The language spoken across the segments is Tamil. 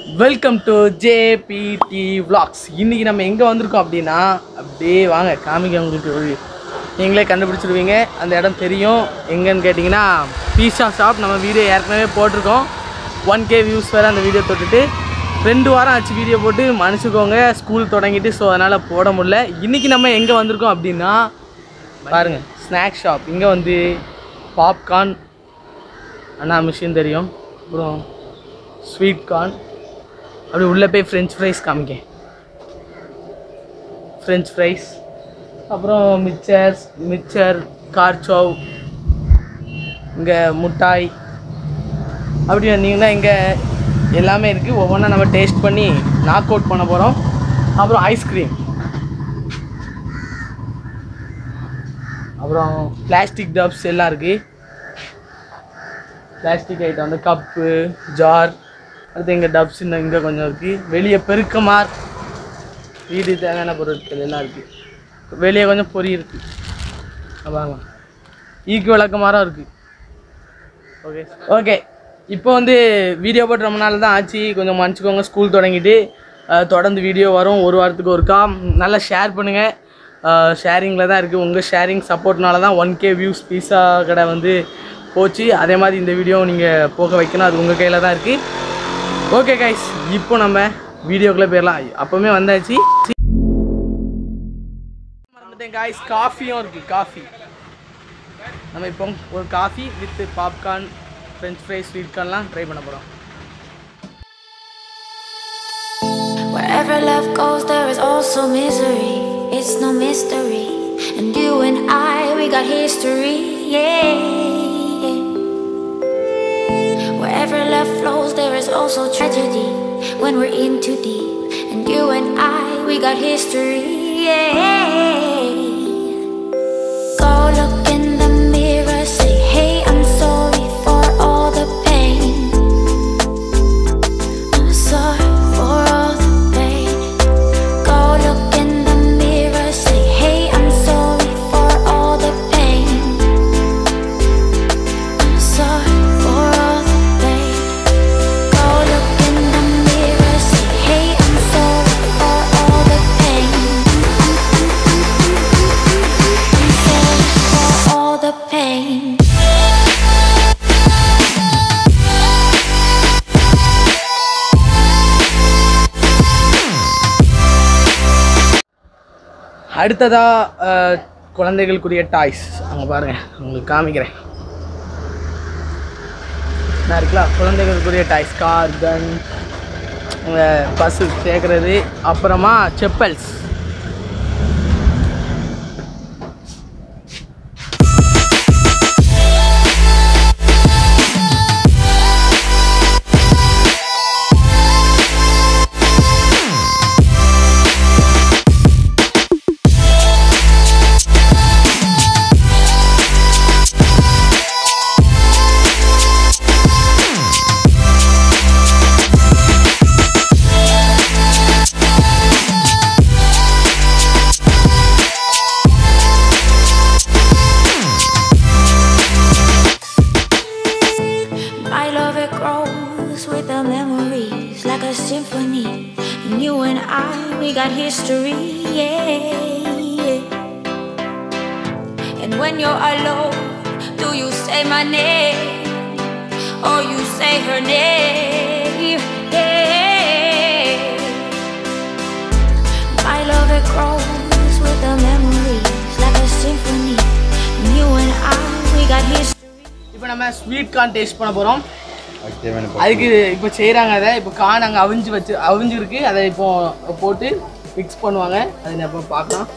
வெல்கம் டு ஜேபிடி vlogs இன்னைக்கு நம்ம எங்கே வந்திருக்கோம் அப்படின்னா அப்படியே வாங்க காமிக்க உங்களுக்கு ஒரு நீங்களே கண்டுபிடிச்சிருவீங்க அந்த இடம் தெரியும் எங்கன்னு கேட்டிங்கன்னா பீஸா ஷாப் நம்ம வீடியோ ஏற்கனவே போட்டிருக்கோம் ஒன் கே வியூஸ் வேறு அந்த வீடியோ தொட்டுட்டு ரெண்டு வாரம் ஆச்சு வீடியோ போட்டு மன்னிச்சுக்கோங்க ஸ்கூல் தொடங்கிட்டு ஸோ அதனால் போட முடியல இன்றைக்கி நம்ம எங்கே வந்திருக்கோம் அப்படின்னா பாருங்கள் ஸ்நாக் ஷாப் இங்கே வந்து பாப்கார்ன் அண்ணா மிஷின் தெரியும் அப்புறம் ஸ்வீட் கார்ன் அப்படி உள்ளே போய் ஃப்ரெஞ்ச் ஃப்ரைஸ் காமிக்க ஃப்ரெஞ்ச் ஃப்ரைஸ் அப்புறம் மிக்சர்ஸ் மிக்சர் கார்ச்சோவ் இங்கே முட்டாய் அப்படி வந்தீங்கன்னா இங்கே எல்லாமே இருக்குது ஒவ்வொன்றா நம்ம டேஸ்ட் பண்ணி நாக் அவுட் பண்ண போகிறோம் அப்புறம் ஐஸ்கிரீம் அப்புறம் பிளாஸ்டிக் டப்ஸ் எல்லாம் இருக்குது பிளாஸ்டிக் ஐட்டம் வந்து கப்பு ஜார் அடுத்து இங்கே டப்ஸ் இன்னும் இங்கே கொஞ்சம் இருக்குது வெளியே பெருக்கமார் வீடு தேவையான பொருட்கள் எல்லாம் இருக்குது வெளியே கொஞ்சம் பொறி இருக்குது வாங்க ஈக்கு விளக்கமாரம் இருக்குது ஓகே ஓகே இப்போ வந்து வீடியோ போட்டு ரொம்ப நாள் தான் ஆச்சு கொஞ்சம் மன்னிச்சுக்கோங்க ஸ்கூல் தொடங்கிட்டு அஹ், தொடர்ந்து வீடியோ வரும் ஒரு வாரத்துக்கு ஒருக்கா நல்லா ஷேர் பண்ணுங்கள் ஷேரிங்கில் தான் இருக்குது உங்கள் ஷேரிங் சப்போர்ட்னால தான் ஒன் கே வியூஸ் பீஸா கடை வந்து போச்சு அதே மாதிரி இந்த வீடியோ நீங்கள் போக வைக்கணும் அது உங்கள் கையில் தான் இருக்குது ஓகே கைஸ் இப்போ நம்ம வீடியோக்குள்ளே போயிடலாம் அப்போவுமே வந்தாச்சு மறந்துட்டேன் காய்ஸ் காஃபியும் இருக்குது காஃபி நம்ம இப்போ ஒரு coffee with popcorn french fries sweet கார்ன்லாம் ட்ரை பண்ண போகிறோம் Wherever love goes, there is also misery. It's no mystery. And you and I, we got history. Yeah. Wherever love flows, there is also tragedy. When we're in too deep. And you and I, we got history. Yeah. Go look in the mirror, say, Hey, I'm sorry for all the pain. I'm sorry for all the pain. Go look in the mirror, say, Hey, I'm sorry for all the pain. I'm sorry for all the pain. Go look in the mirror, say, Hey, I'm sorry for all the pain. I'm sorry for all the pain. அடுத்ததாக குழந்தைகளுக்குரிய டாய்ஸ் அங்கே பாருங்கள் உங்களுக்கு காமிக்கிறேன் நான் இருக்கலாம் குழந்தைகளுக்குரிய டாய்ஸ் கார் கன் பஸ்ஸு சேர்க்குறது அப்புறமா chappals My love it grows with the memories like a symphony. And you and I, we got history, yeah. And when you're alone, do you say my name or you say her name? Yeah. My love it grows with the memories like a symphony. And you and I, we got history. இப்போ நம்ம ஸ்வீட் கார்ன் டேஸ்ட் பண்ண போகிறோம் அதுக்கு தேவையான அதுக்கு இப்போ செய்கிறாங்க அதை இப்போ கான் அங்கே அவிஞ்சு வச்சு அவிஞ்சிருக்கு அதை இப்போ போட்டு மிக்ஸ் பண்ணுவாங்க அதை நான் இப்போ பார்க்கலாம்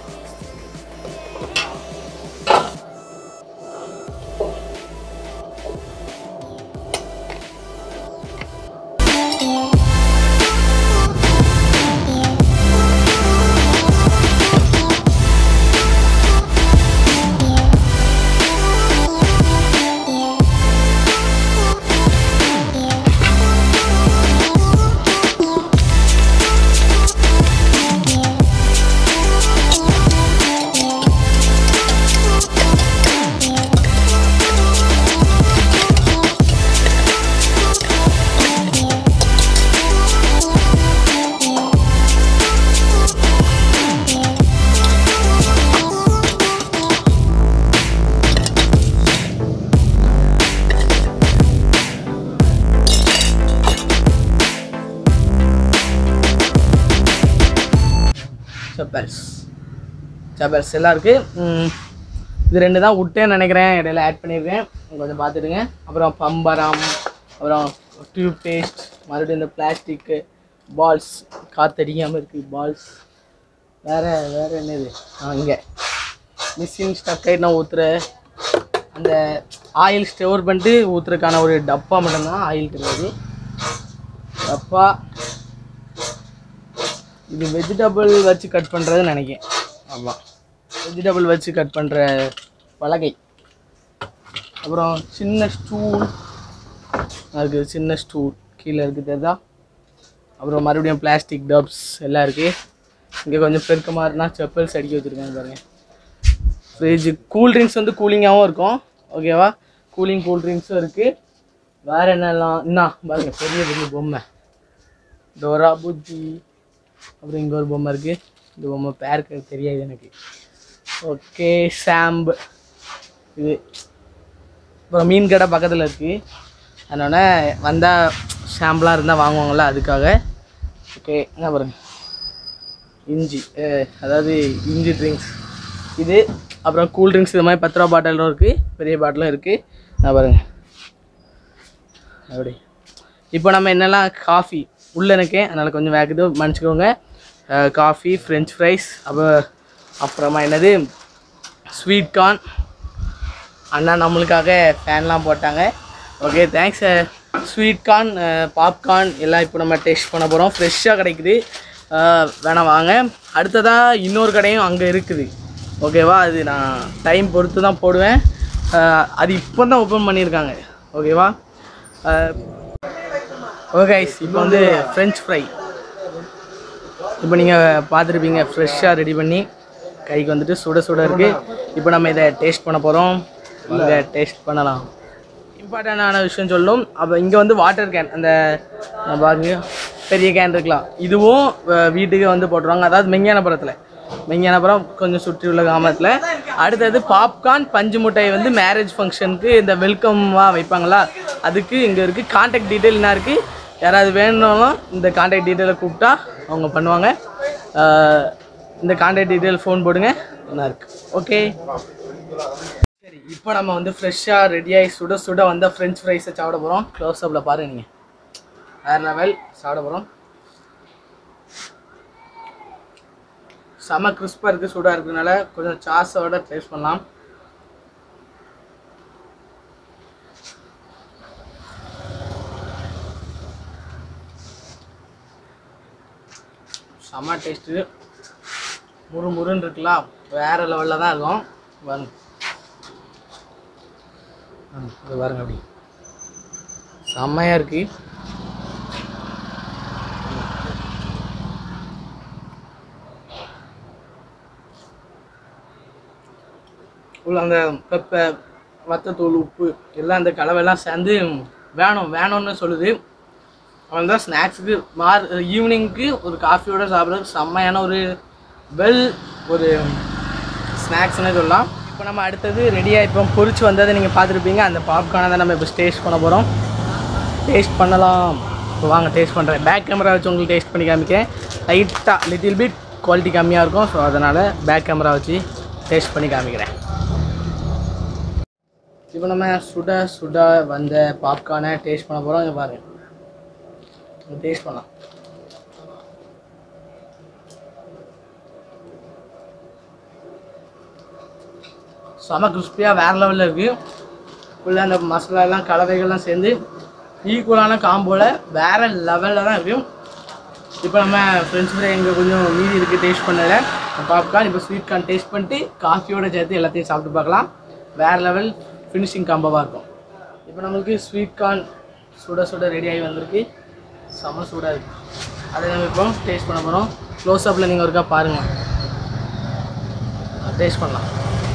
Yeah. செப்பல்ஸ் செப்பல்ஸ் எல்லாம் இருக்குது இது ரெண்டு தான் விட்டேன்னு நினைக்கிறேன் இடையில ஆட் பண்ணியிருக்கேன் கொஞ்சம் பார்த்துடுங்க அப்புறம் பம்பரம் அப்புறம் டியூப் பேஸ்ட் மறுபடியும் இந்த பிளாஸ்டிக்கு பால்ஸ் காற்றடிக்காமல் இருக்குது பால்ஸ் வேறு வேறு என்னது ஆ இங்கே மிஷின் ஸ்டக் ஆகிட்டு நான் ஊற்றுற அந்த ஆயில் ஸ்டோர் பண்ணிட்டு ஊற்றுறதுக்கான ஒரு டப்பா மட்டும்தான் ஆயில் கிடையாது டப்பா இது வெஜிடபிள் வச்சு கட் பண்ணுறதுன்னு நினைக்கிறேன் ஆமாம் வெஜிடபிள் வச்சு கட் பண்ணுற பலகை அப்புறம் சின்ன ஸ்டூல் இருக்குது சின்ன ஸ்டூல் கீழே இருக்குது தெரியுதா அப்புறம் மறுபடியும் பிளாஸ்டிக் டப்ஸ் எல்லாம் இருக்குது இங்கே கொஞ்சம் பெருக்கமாக இருந்தால் செப்பல்ஸ் அடிக்க வச்சுருக்காங்க பாருங்கள் ஃப்ரிட்ஜு கூல் ட்ரிங்க்ஸ் வந்து கூலிங்காகவும் இருக்கும் ஓகேவா கூலிங் கூல் ட்ரிங்க்ஸும் இருக்குது வேறு என்னெல்லாம் என்ன பாருங்க பெரிய பெரிய பொம்மை டோரா புஜ்ஜி அப்புறம் இங்கே ஒரு பொம்மை இருக்குது இந்த பொம்மை பேருக்கு தெரியாது எனக்கு ஓகே சாம்பு இது அப்புறம் மீன் கடை பக்கத்தில் இருக்குது அதனால் வந்தால் ஷாம்புலாம் இருந்தால் வாங்குவாங்கள்ல அதுக்காக ஓகே என்ன பாருங்க இஞ்சி அஹ், அதாவது இஞ்சி ட்ரிங்க்ஸ் இது அப்புறம் கூல் ட்ரிங்க்ஸ் இது மாதிரி பத்து ரூபா பாட்டிலும் இருக்குது பெரிய பாட்டிலும் இருக்குது நான் பாருங்க அப்படி இப்போ நம்ம என்னெல்லாம் காஃபி உள்ள இருக்கேன் அதனால் கொஞ்சம் வேகுது மன்னிச்சுக்கோங்க காஃபி ஃப்ரெஞ்ச் ஃப்ரைஸ் அப்புறம் அப்புறமா என்னது ஸ்வீட் கார்ன் அண்ணா நம்மளுக்காக ஃபேன்லாம் போட்டாங்க okay thanks sweet corn popcorn எல்லாம் இப்போ நம்ம டேஸ்ட் பண்ண போகிறோம் ஃப்ரெஷ்ஷாக கிடைக்குது அஹ், வேணா வாங்க அடுத்ததாக இன்னொரு கடையும் அங்கே இருக்குது ஓகேவா அது நான் டைம் பொறுத்து தான் போடுவேன் அஹ், அது இப்போ தான் ஓப்பன் பண்ணியிருக்காங்க ஓகேவா ஓகே இப்போ வந்து ஃப்ரெஞ்ச் ஃப்ரை இப்போ நீங்கள் பார்த்துருப்பீங்க ஃப்ரெஷ்ஷாக ரெடி பண்ணி கைக்கு வந்துட்டு சுட சுட இருக்குது இப்போ நம்ம இதை டேஸ்ட் பண்ண போகிறோம் இதை டேஸ்ட் பண்ணலாம் இம்பார்ட்டண்டான விஷயம் சொல்லணும் அப்போ இங்கே வந்து வாட்டர் கேன் அந்த நான் பாருங்க பெரிய கேன் இருக்கலாம் இதுவும் அஹ், வீட்டுக்கு வந்து போட்டுருவாங்க அதாவது மெஞ்ஞானபுரத்தில் மெஞ்ஞானபுரம் கொஞ்சம் சுற்றி உள்ள கிராமத்தில் அடுத்தது பாப்கார்ன் பஞ்சு முட்டை வந்து மேரேஜ் ஃபங்க்ஷனுக்கு இந்த வெல்கம்மாக வைப்பாங்களா அதுக்கு இங்கே இருக்குது காண்டாக்ட் டீட்டெயில் என்ன இருக்குது யாராவது வேணும்னாலும் இந்த காண்டாக்ட் டீட்டெயிலை கூப்பிட்டா அவங்க பண்ணுவாங்க அஹ், இந்த காண்டாக்ட் டீட்டெயில் ஃபோன் போடுங்க நல்லா இருக்கு ஓகே சரி இப்போ நம்ம வந்து ஃப்ரெஷ்ஷாக ரெடியாகி சுட சுட வந்த ஃப்ரெஞ்ச் ஃப்ரைஸை சாப்பிட போகிறோம் க்ளோஸ் அப்பில் பாருங்க நீங்கள் வேறு லெவல் சாப்பிட போகிறோம் செம கிறிஸ்பாக இருக்குது சூடாக இருக்கிறதுனால கொஞ்சம் சாஸோட டேஸ்ட் பண்ணலாம் செம்ம டேஸ்ட்டு முறு முருன்னு இருக்கலாம் வேறு லெவலில் தான் இருக்கும் பாருங்க ஆ, இது பாருங்க அப்படி செம்மையாக இருக்கு உள்ள அந்த பெப்பர் வத்தத்தூள் உப்பு எல்லாம் அந்த கலவையெல்லாம் சேர்ந்து வேணும் வேணும்னு சொல்லுது அவன் தான் ஸ்நாக்ஸுக்கு மார் ஈவினிங்க்கு ஒரு காஃபியோட சாப்பிட்றது செம்மையான ஒரு வெல் ஒரு ஸ்நாக்ஸ்னே சொல்லலாம் இப்போ நம்ம அடுத்தது ரெடியாக இப்போ பொரிச்சு வந்ததை நீங்கள் பார்த்துருப்பீங்க அந்த பாப்கார்னை தான் நம்ம இப்போ டேஸ்ட் பண்ண போகிறோம் டேஸ்ட் பண்ணலாம் இப்போ வாங்க டேஸ்ட் பண்ணுறேன் பேக் கேமரா வச்சு உங்களுக்கு டேஸ்ட் பண்ணி காமிக்கேன் லைட்டாக லிட்டில் பிட் குவாலிட்டி கம்மியாக இருக்கும் ஸோ அதனால் பேக் கேமரா வச்சு டேஸ்ட் பண்ணி காமிக்கிறேன் இப்போ நம்ம சுட சுட வந்த பாப்கார்னை டேஸ்ட் பண்ண போகிறோம் இங்கே பாருங்க டேஸ்ட் பண்ணலாம் செம கிறிஸ்பியாக வேறு லெவலில் இருக்குது ஃபுல்லாக அந்த மசாலா எல்லாம் கலவைகள்லாம் சேர்ந்து ஈக்குவலான காம்போவில் வேறு லெவலில் தான் இருக்குது இப்போ நம்ம ஃப்ரெண்ட்ஸ் ஃப்ரை எங்கே கொஞ்சம் மீதி இருக்குது டேஸ்ட் பண்ணல பாப்கார்ன் இப்போ ஸ்வீட் கார்ன் டேஸ்ட் பண்ணிட்டு காஃபியோட சேர்த்து எல்லாத்தையும் சாப்பிட்டு பார்க்கலாம் வேறு லெவல் ஃபினிஷிங் காம்போவாக இருக்கும் இப்போ நம்மளுக்கு ஸ்வீட் கார்ன் சுட சுட ரெடி ஆகி வந்திருக்கு செம்ம சூடாக இருக்குது அதை நம்ம இப்போ டேஸ்ட் பண்ண போகிறோம் க்ளோஸ் அப்பில் நீங்கள் ஒருக்கா பாருங்கள் டேஸ்ட் பண்ணலாம்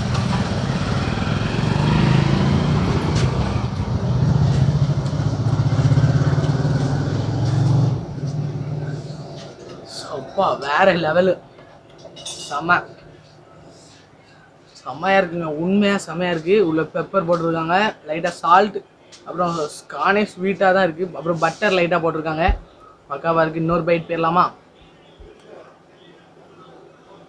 அப்பா வேற லெவலு செம்ம செம்மையாக இருக்குங்க உண்மையாக செம்மையாக இருக்குது உள்ள பெப்பர் போட்டிருக்காங்க லைட்டாக சால்ட் அப்புறம் கானே ஸ்வீட்டாக தான் இருக்குது அப்புறம் பட்டர் லைட்டாக போட்டிருக்காங்க பக்காவாக இருக்குது இன்னொரு பைட் போயிடலாமா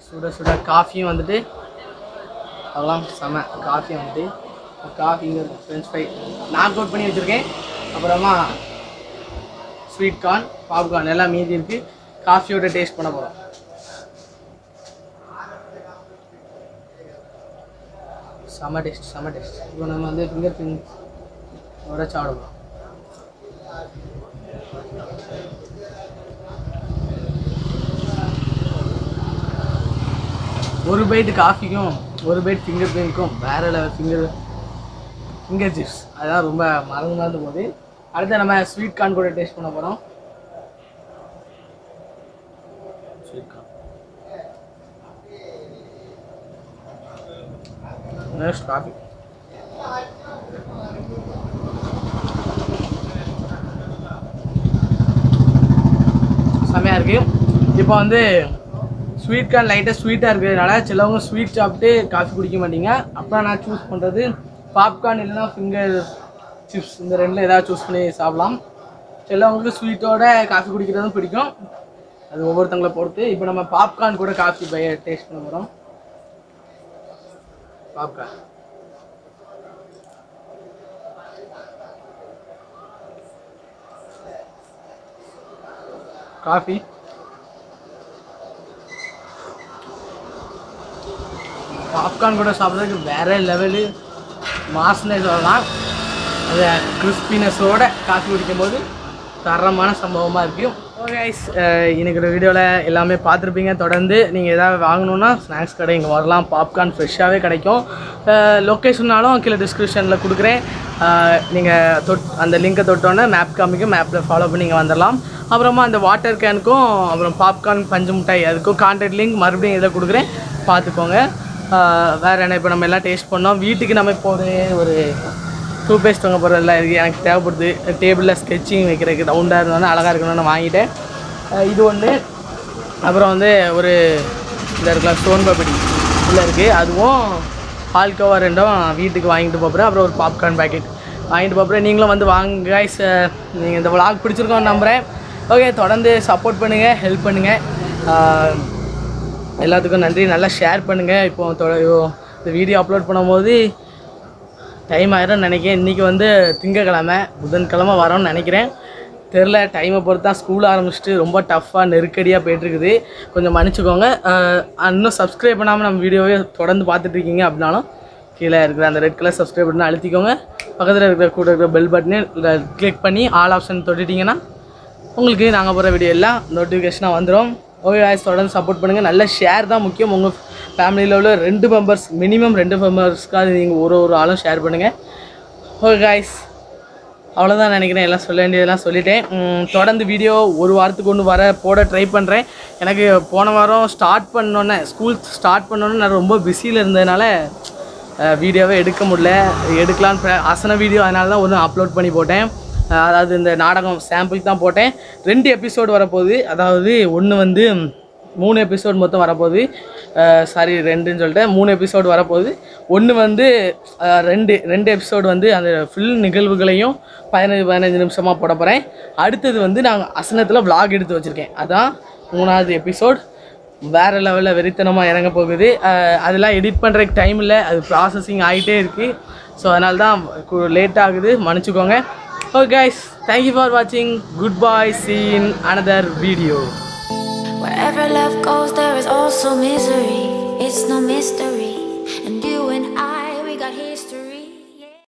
சுட சுட காஃபியும் வந்துட்டு அதெல்லாம் செம காஃபி வந்துட்டு காஃபிங்க ஃப்ரெஞ்ச் ஃப்ரை நாக் அவுட் பண்ணி வச்சுருக்கேன் அப்புறமா ஸ்வீட் கார்ன் பாப்கார்ன் எல்லாம் மீதி இருக்குது காஃபியோட டேஸ்ட் பண்ண போகிறோம் செம டேஸ்ட் செம டேஸ்ட் இப்போ நம்ம வந்து ஃபிங்கர் பிரிண்ட் உடச்சு ஆடுவோம் ஒரு பைட் காஃபிக்கும் ஒரு பைட் ஃபிங்கர் பிரிண்ட்க்கும் வேற லெவல் ஃபிங்கர் ஃபிங்கர் சிப்ஸ் அதான் ரொம்ப மறந்து மறந்து போகுது அடுத்து நம்ம ஸ்வீட் கார்ன் கூட டேஸ்ட் பண்ண போகிறோம் ஸ்வீட் கார்ன் நெக்ஸ்ட் காஃபி செம்மையாக இருக்குது இப்போ வந்து ஸ்வீட் கார்ன் லைட்டாக ஸ்வீட்டாக இருக்கிறதுனால சிலவங்க ஸ்வீட் சாப்பிட்டு காஃபி குடிக்க மாட்டீங்க அப்போ நான் சூஸ் பண்ணுறது பாப்கார்ன் இல்லைன்னா ஃபிங்கர் சிப்ஸ் இந்த ரெண்டில் ஏதாவது சூஸ் பண்ணி சாப்பிடலாம் சிலவங்களுக்கு ஸ்வீட்டோட காஃபி குடிக்கிறதும் பிடிக்கும் அது ஒவ்வொருத்தங்களை பொறுத்து இப்போ நம்ம பாப்கார்ன் கூட காஃபி பைய டேஸ்ட் பண்ண போகிறோம் பாப்கார்ன் காஃபி பாப்கார்ன் கூட சாப்பிட்றதுக்கு வேற லெவலு மாஸ்னே சொல்லலாம் அது கிறிஸ்பினஸோட காஃபி குடிக்கும்போது தரமான சம்பவமாக இருக்கும் ஓகே இன்னைக்கு ஒரு வீடியோவில் எல்லாமே பார்த்துருப்பீங்க தொடர்ந்து நீங்கள் எதாவது வாங்கணுன்னா ஸ்நாக்ஸ் கடை இங்கே வரலாம் பாப்கார்ன் ஃப்ரெஷ்ஷாகவே கிடைக்கும் லொக்கேஷன்னாலும் கீழே டிஸ்கிரிப்ஷனில் கொடுக்குறேன் நீங்கள் தொட் அந்த லிங்கை தொட்டோன்னே மேப் காமிக்கும் மேப்பில் ஃபாலோ பண்ணி இங்கே வந்துடலாம் அப்புறமா அந்த வாட்டர் கேனுக்கும் அப்புறம் பாப்கார்ன் பஞ்சு மிட்டாய் அதுக்கும் கான்டாக்ட் லிங்க் மறுபடியும் இதில் கொடுக்குறேன் பார்த்துக்கோங்க ஆஹ் வேற என்ன இப்போ நம்ம எல்லாம் டேஸ்ட் பண்ணோம் வீட்டுக்கு நம்ம இப்போ ஒரு ஒரு டூ பேஸ்ட் வாங்க போகிறதெல்லாம் இருக்குது எனக்கு தேவைப்படுது டேபிளில் ஸ்கெட்சிங் வைக்கிறதுக்கு ரவுண்டாக இருந்தாலும் அழகாக இருக்கணும்னு நான் வாங்கிட்டேன் ஆஹ் இது ஒன்று அப்புறம் வந்து ஒரு இந்த இருக்கலாம் ஸ்டோன் பப்படி உள்ள இருக்குது அதுவும் பால்கோவா ரெண்டும் வீட்டுக்கு வாங்கிட்டு போகிறேன் அப்புறம் ஒரு பாப்கார்ன் பேக்கெட் வாங்கிட்டு போகிறேன் நீங்களும் வந்து வாங்க கைஸ் நீங்கள் இந்த vlog பிடிச்சிருக்கோன்னு நம்புகிறேன் ஓகே தொடர்ந்து சப்போர்ட் பண்ணுங்கள் ஹெல்ப் பண்ணுங்கள் எல்லாத்துக்கும் நன்றி நல்லா ஷேர் பண்ணுங்கள் இப்போ தொ- இந்த வீடியோ அப்லோட் பண்ணும்போது டைம் ஆயிரும் நினைக்கிறேன் இன்றைக்கி வந்து திங்கக்கிழமை புதன்கிழமை வரோம்னு நினைக்கிறேன் தெரில டைமை பொறுத்து தான் ஸ்கூல் ஆரம்பிச்சிட்டு ரொம்ப டஃப்பாக நெருக்கடியாக போயிட்டுருக்குது கொஞ்சம் மன்னிச்சுக்கோங்க அஹ் இன்னும் சப்ஸ்கிரைப் பண்ணாமல் நம்ம வீடியோவே தொடர்ந்து பார்த்துட்டு இருக்கீங்க அப்படின்னாலும் கீழே இருக்கிற அந்த ரெட் கலர் சப்ஸ்கிரைப் பட்டன் அழுத்திக்கோங்க பக்கத்தில் இருக்கிற கூட இருக்கிற பெல் பட்டனே கிளிக் பண்ணி ஆல் ஆப்ஷன் தொட்டுட்டிங்கன்னா உங்களுக்கு நாங்கள் போகிற வீடியோ எல்லாம் நோட்டிஃபிகேஷனாக வந்துடும் ஓகே guys தொடர்ந்து சப்போர்ட் பண்ணுங்கள் நல்ல ஷேர் தான் முக்கியம் உங்கள் ஃபேமிலியில் உள்ள ரெண்டு மெம்பர்ஸ் மினிமம் ரெண்டு மெம்பர்ஸ்க்காக நீங்கள் ஒரு ஒரு ஆளும் ஷேர் பண்ணுங்கள் ஓகே guys அவ்வளோதான் நினைக்கிறேன் எல்லாம் சொல்ல வேண்டியதெல்லாம் சொல்லிட்டேன் உம், தொடர்ந்து வீடியோ ஒரு வாரத்துக்கு ஒன்று வர போட ட்ரை பண்ணுறேன் எனக்கு போன வாரம் ஸ்டார்ட் பண்ணோன்னே ஸ்கூல் ஸ்டார்ட் பண்ணோன்னே நான் ரொம்ப பிஸியில் இருந்ததுனால வீடியோவே எடுக்க முடியல எடுக்கலான்னு plan- அசன வீடியோ அதனால தான் ஒன்று அப்லோட் பண்ணி போட்டேன் அஹ் அதாவது இந்த நாடகம் சாம்பிளுக்கு தான் போட்டேன் ரெண்டு எபிசோடு வரப்போகுது அதாவது ஒன்று வந்து மூணு எபிசோடு மொத்தம் வரப்போகுது சாரி ரெண்டுன்னு சொல்லிட்டேன் மூணு எபிசோடு வரப்போகுது ஒன்று வந்து அஹ், ரெண்டு ரெண்டு எபிசோடு வந்து அந்த ஃபுல் நிகழ்வுகளையும் பதினஞ்சு பதினஞ்சு நிமிஷமாக போட போகிறேன் அடுத்தது வந்து நாங்கள் அசனத்தில் vlog எடுத்து வச்சுருக்கேன் அதான் மூணாவது எபிசோட் வேறு லெவலில் வெறித்தனமாக இறங்க போகுது அஹ், அதெல்லாம் எடிட் பண்ணுறதுக்கு டைம் இல்லை அது ப்ராசஸிங் ஆகிட்டே இருக்குது ஸோ அதனால தான் லேட் ஆகுது மன்னிச்சுக்கோங்க ஓகே கைஸ் தேங்க்யூ ஃபார் வாட்சிங் good bye seen another video Wherever love goes, there is also misery. It's no mystery.